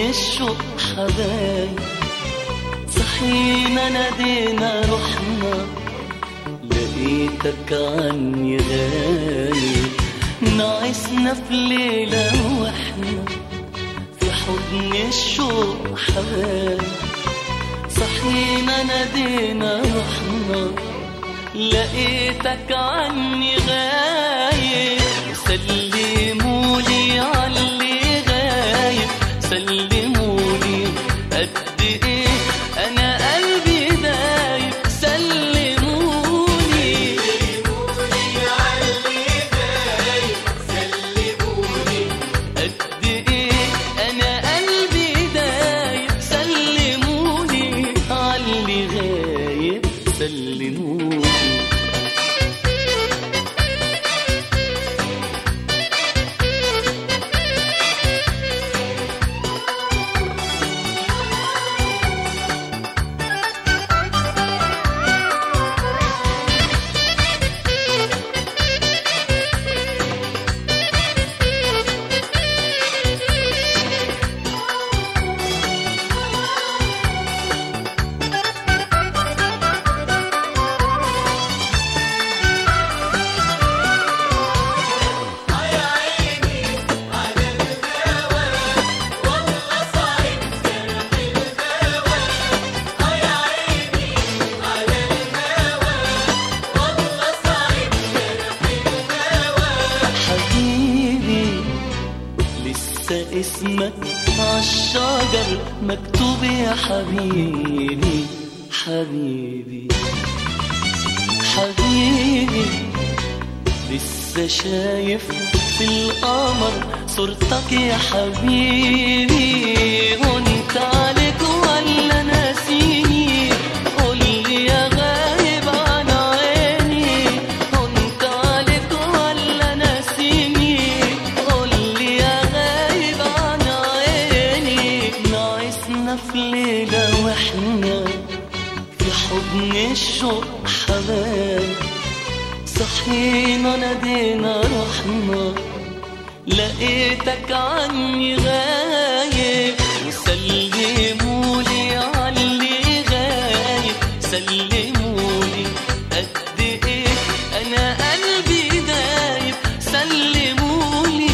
الشوق حبايب صحينا نادينا رحنا لقيتك عني غايب نعسنا في ليلة واحنا في حضن الشوق حبايب صحينا نادينا رحنا لقيتك عني غايب سلمولي عاللي غايب سلمولي قد ايه انا قلبي دايب سلمولي قد ايه انا قلبي دايب سلموني عاللي غايب سلموني حبيبي لسه اسمك عالشجر مكتوب يا حبيبي حبيبي حبيبي لسه شايف في القمر صورتك يا حبيبي وانت عليك ولا ناسيني قولي يا غايب عن عيني وانت عليك ولا ناسيني قولي يا غايب عن عيني نعسنا في ليلة واحنا في حضن الشوق حبايب صحينا نادينا رحنا لقيتك عني غايب وسلمولي عاللي غايب سلمولي قد ايه انا قلبي دايب سلمولي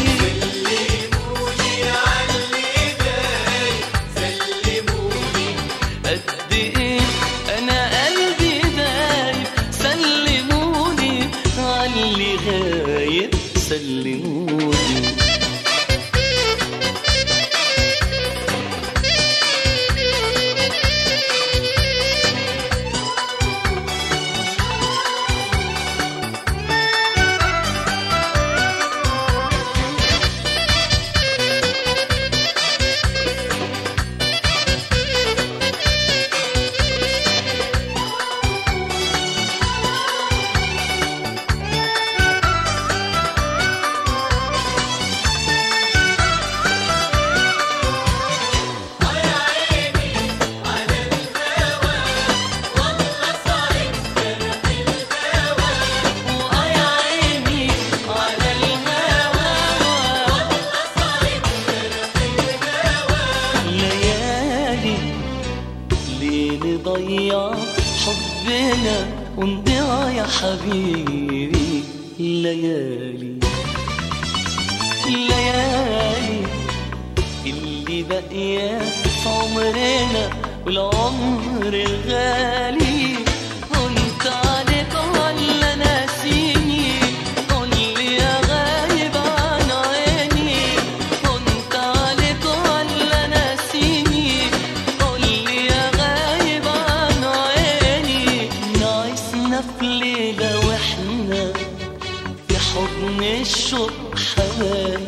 قد ايه انا قلبي دايب سلموني عاللي غايب سلموني وآي عيني على الهوى ليالي ليه نضيع حبنا ونضيع يا حبيبي ليالي ليالي اللي باقية في عمرنا والعمر الغالي وانت عليك ولا ناسيني قولي يا غايب عن عيني وانت عليك ولا ناسيني قولي يا غايب عن عيني نعسنا في ليلة واحنا في حضن الشوق حبايب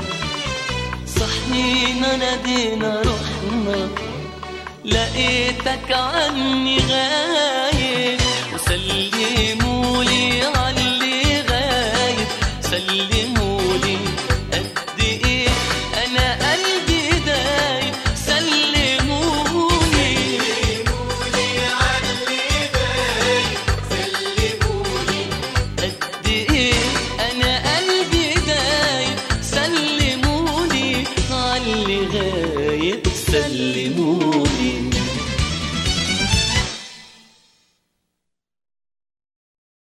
صحينا نادينا رحنا لقيتك عني غايب وسلمولي عاللي غايب سلمولي قد ايه انا قلبي دايب سلموني قد ايه انا قلبي دايب سلموني عاللي غايب سلموا